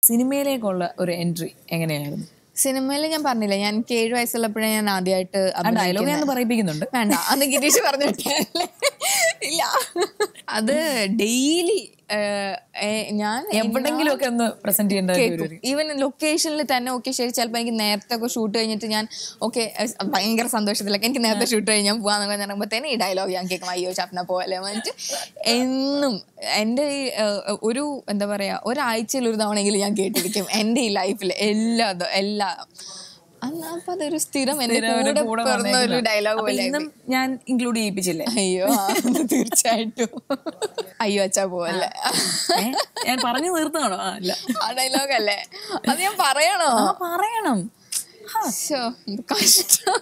സിനിമയിലേക്കുള്ള ഒരു എൻട്രി എങ്ങനെയായിരുന്നു സിനിമയിൽ ഞാൻ പറഞ്ഞില്ല ഞാൻ എനിക്ക് ഏഴ് വയസ്സുള്ളപ്പോഴേ ഞാൻ ആദ്യമായിട്ട് ആ ഡയലോഗ് ഞാൻ പറയിപ്പിക്കുന്നുണ്ട് വേണ്ട അത് ഗിരീഷ് പറഞ്ഞിട്ടേ ഇല്ല അത് ഡെയിലി ഞാൻ എവിടെങ്കിലും ഒക്കെ ഒന്ന് പ്രസന്റ് ചെയ്യേണ്ട ഒരു- ഒരു ഈവൻ ലൊക്കേഷനിൽ തന്നെ ഓക്കെ ശരി ചിലപ്പോൾ എനിക്ക് നേരത്തെ ഒക്കെ ഷൂട്ട് കഴിഞ്ഞിട്ട് ഞാൻ ഓക്കെ ഭയങ്കര സന്തോഷത്തിലൊക്കെ എനിക്ക് നേരത്തെ ഷൂട്ട് കഴിഞ്ഞ് ഞാൻ പോകാന്ന് പറയുമ്പോഴത്തേനും ഈ ഡയലോഗ് ഞാൻ കേൾക്കും അയ്യോ ചപ്പന പോലെ വന്നിട്ട് എന്നും എൻ്റെ ഈ ഏഹ്, ഒരു എന്താ പറയാ ഒരാഴ്ചയിൽ ഒരു തവണയെങ്കിലും ഞാൻ കേട്ടിരിക്കും എൻ്റെ ഈ ലൈഫിൽ എല്ലാ ദ- എല്ലാ അന്ന് അപ്പൊ അതൊരു സ്ഥിരം എൻ്റെ സ്ഥിരം ഒരു കൂടെ കൂടെ പിറന്ന ഒരു വന്നേക്കുന്ന. ഡയലോഗ് അപ്പൊ പോലെ ഇന്നും ഞാൻ ഇൻക്ലൂഡ് ചെയ്യിപ്പിച്ചില്ലേ അയ്യോ ആ, അത് തീർച്ചയായിട്ടും അയ്യോ അച്ഛാ പോവല്ലേ ഏ? ഞാൻ പറഞ്ഞു തീർത്താണോ ആ, അല്ല ആ ഡയലോഗ് അല്ലേ അത് ഞാൻ പറയണോ ആ പറയണം ശ്ശോ, എന്ത് കഷ്ടം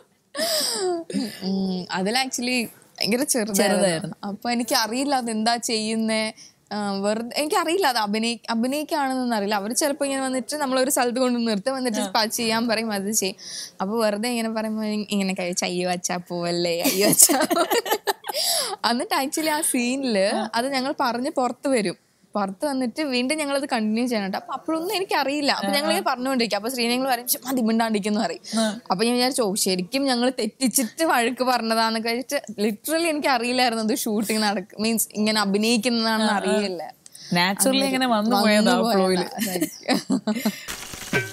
ഉം, അതിൽ ആക്ച്വലി ഭയങ്കര ചെറുതായിരുന്നു അപ്പൊ എനിക്ക് അറിയില്ല അത് എന്താ ചെയ്യുന്നേ ആ, വെറുതെ എനിക്ക് അറിയില്ല അത് അഭിനയി അഭിനയിക്കാണെന്നൊന്നും അറിയില്ല അവർ ചിലപ്പോൾ ഇങ്ങനെ വന്നിട്ട് നമ്മളൊരു സ്ഥലത്ത് കൊണ്ട് നിർത്തും വന്നിട്ട് ഇപ്പൊ അത് ചെയ്യാൻ പറയും അത് ചെയ്യും അപ്പൊ വെറുതെ ഇങ്ങനെ പറയുമ്പോൾ ഇങ്ങനെ കഴിച്ച് അയ്യോ അച്ഛാ പോവല്ലേ അയ്യോ അച്ഛാ എന്നിട്ട് ആക്ച്വലി ആ സീനില് അത് ഞങ്ങൾ പറഞ്ഞ് പുറത്ത് വരും പുറത്ത് വന്നിട്ട് വീണ്ടും ഞങ്ങൾ അത് കണ്ടിന്യൂ ചെയ്യണം അപ്പൊ അപ്പോഴൊന്നും എനിക്ക് അറിയില്ല അപ്പൊ ഞങ്ങൾ ഇങ്ങനെ പറഞ്ഞുകൊണ്ടിരിക്കും അപ്പൊ ശ്രീനങ്ങൾ പറയും "ശ്ശെ, മതി മിണ്ടാണ്ടിരിക്കുന്നു പറയും അപ്പൊ ഞാൻ വിചാരിച്ചു "ഓ, ശരിക്കും ഞങ്ങൾ തെറ്റിച്ചിട്ട് വഴക്ക് പറഞ്ഞതാന്ന് കഴിച്ചിട്ട് ലിറ്ററലി എനിക്ക് അറിയില്ലായിരുന്നു അത് ഷൂട്ടിങ് നടക്കും മീൻസ് ഇങ്ങനെ അഭിനയിക്കുന്നതാണെന്ന് അറിയില്ല നാച്ചുറലി ഇങ്ങനെ വന്നു പോയതാ വന്നു ഫ്ലോയില് പോയതാ. അതായിരിക്കും.